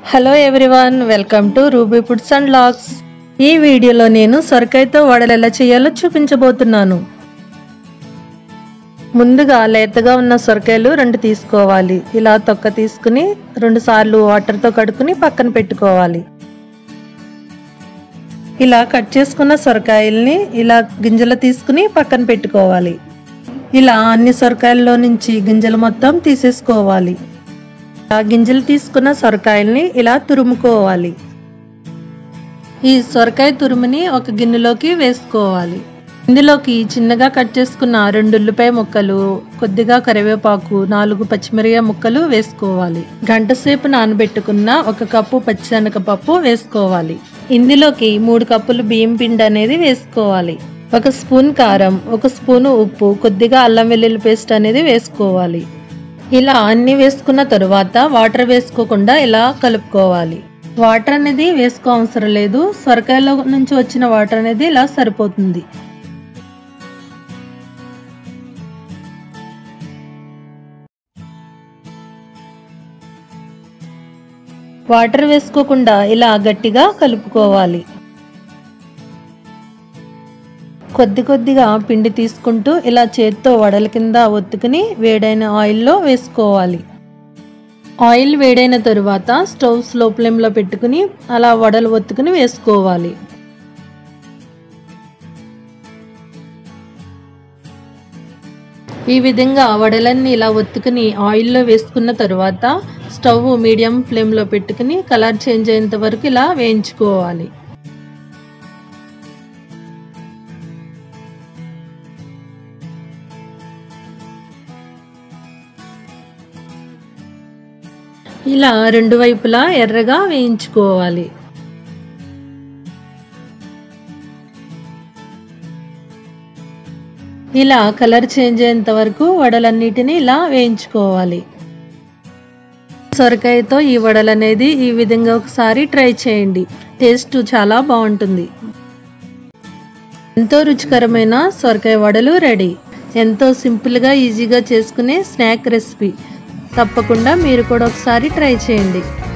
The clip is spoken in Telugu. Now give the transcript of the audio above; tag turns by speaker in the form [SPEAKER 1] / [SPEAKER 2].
[SPEAKER 1] hello everyone welcome to Ruby foods and logs ఈ వీడియోలో నేను సొరకాయతో వడలు ఎలా చేయాలో చూపించబోతున్నాను ముందుగా లేతగా ఉన్న సొరకాయలు రెండు తీసుకోవాలి ఇలా తొక్క తీసుకుని రెండు సార్లు వాటర్తో కడుక్కుని పక్కన పెట్టుకోవాలి ఇలా కట్ చేసుకున్న సొరకాయల్ని ఇలా గింజలు తీసుకుని పక్కన పెట్టుకోవాలి ఇలా అన్ని సొరకాయల్లో నుంచి గింజలు మొత్తం తీసేసుకోవాలి ఆ గింజలు తీసుకున్న సొరకాయల్ని ఇలా తురుముకోవాలి ఈ సొరకాయ తురుముని ఒక గిన్నెలోకి వేసుకోవాలి ఇందులోకి చిన్నగా కట్ చేసుకున్న రెండు ఉల్లిపాయ ముక్కలు కొద్దిగా కరివేపాకు నాలుగు పచ్చిమిరపకాయ ముక్కలు వేసుకోవాలి గంట సేపు నానబెట్టుకున్న ఒక కప్పు పచ్చిశనగపప్పు వేసుకోవాలి ఇందులోకి మూడు కప్పులు బియ్యం పిండి అనేది వేసుకోవాలి ఒక స్పూన్ కారం ఒక స్పూను ఉప్పు కొద్దిగా అల్లం వెల్లుల్లి పేస్ట్ అనేది వేసుకోవాలి ఇలా అన్ని వేసుకున్న తరువాత వాటర్ వేసుకోకుండా ఇలా కలుపుకోవాలి వాటర్ అనేది వేసుకో అవసరం లేదు సొరకాయలో నుంచి వచ్చిన వాటర్ అనేది ఇలా సరిపోతుంది వాటర్ వేసుకోకుండా ఇలా గట్టిగా కలుపుకోవాలి కొద్ది కొద్దిగా పిండి తీసుకుంటూ ఇలా చేత్తో వడల కింద ఒత్తుకుని వేడైన ఆయిల్లో వేసుకోవాలి ఆయిల్ వేడైన తరువాత స్టవ్ స్లో ఫ్లేమ్లో పెట్టుకుని అలా వడలు ఒత్తుకుని వేసుకోవాలి ఈ విధంగా వడలన్నీ ఇలా ఒత్తుకుని ఆయిల్లో వేసుకున్న తరువాత స్టవ్ మీడియం ఫ్లేమ్లో పెట్టుకుని కలర్ చేంజ్ అయ్యేంత వరకు ఇలా వేయించుకోవాలి ఇలా రెండు వైపులా ఎర్రగా వేయించుకోవాలి ఇలా కలర్ చేంజ్ అయ్యేంత వరకు వడలన్నిటిని ఇలా వేయించుకోవాలి సొరకాయతో ఈ వడలు అనేది ఈ విధంగా ఒకసారి ట్రై చేయండి టేస్ట్ చాలా బాగుంటుంది ఎంతో రుచికరమైన సొరకాయ వడలు రెడీ ఎంతో సింపుల్గా ఈజీగా చేసుకునే స్నాక్ రెసిపీ తప్పకుండా మీరు కూడా ఒకసారి ట్రై చేయండి